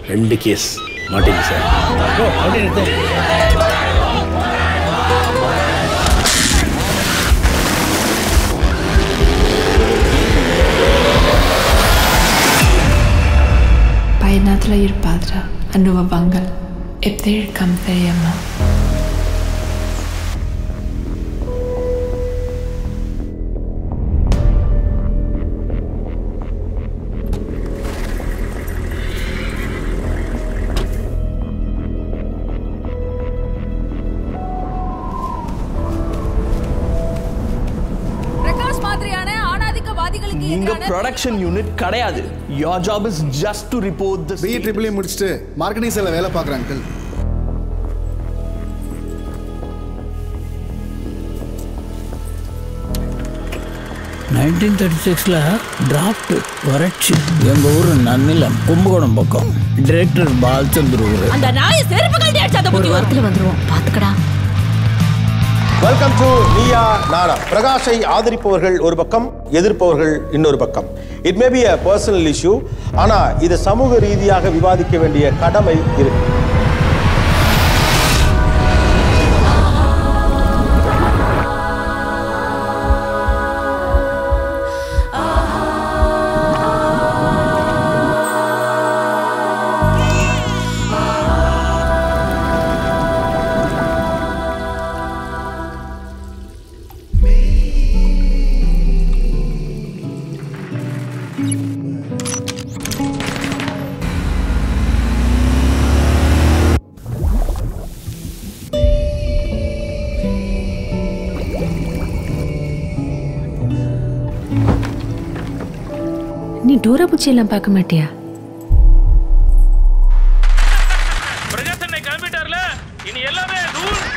ரெண்டு கேஸ் மாட்டீங்க sir Pajnatul ir padra, Anuva Bangal, Eptir Kamthayama. Prakash மாதிரியான ஆணாதிக்கவாதிகளுக்கு நீங்க எதிரான ப்ரொடக்ஷன் யூனிட் கிடையாது your job is just to report the BE triple முடிச்சுட்டு மார்க்கெட்டிங் செல்ல வேலை பார்க்குறேன் அங்கிள் நைன்டீன் தேர்ட்டி சிக்ஸில் டிராஃப்ட் வறட்சி எங்கள் ஊர் நன்னிலம் கும்பகோணம் பக்கம் டிரெக்டர் பாலச்சந்திர ஊர் அந்த நாய செருப்பு கழட்டி அடிச்சா அந்த ஒரு வாரத்துல வந்துருவோம் பாத்துக்கடா வெல்கம் டு நீயா நானா பிரகாஷை ஆதரிப்பவர்கள் ஒரு பக்கம் எதிர்ப்பவர்கள் இன்னொரு பக்கம் it may be a personal issue ஆனா இது சமூக ரீதியாக விவாதிக்க வேண்டிய கடமை இருக்கு நீ டோராபுச்சி எல்லாம் பார்க்க மாட்டியா பிரகாஷ் அண்ணன் கிளம்பிட்டார்ல இனி எல்லாமே ரூல்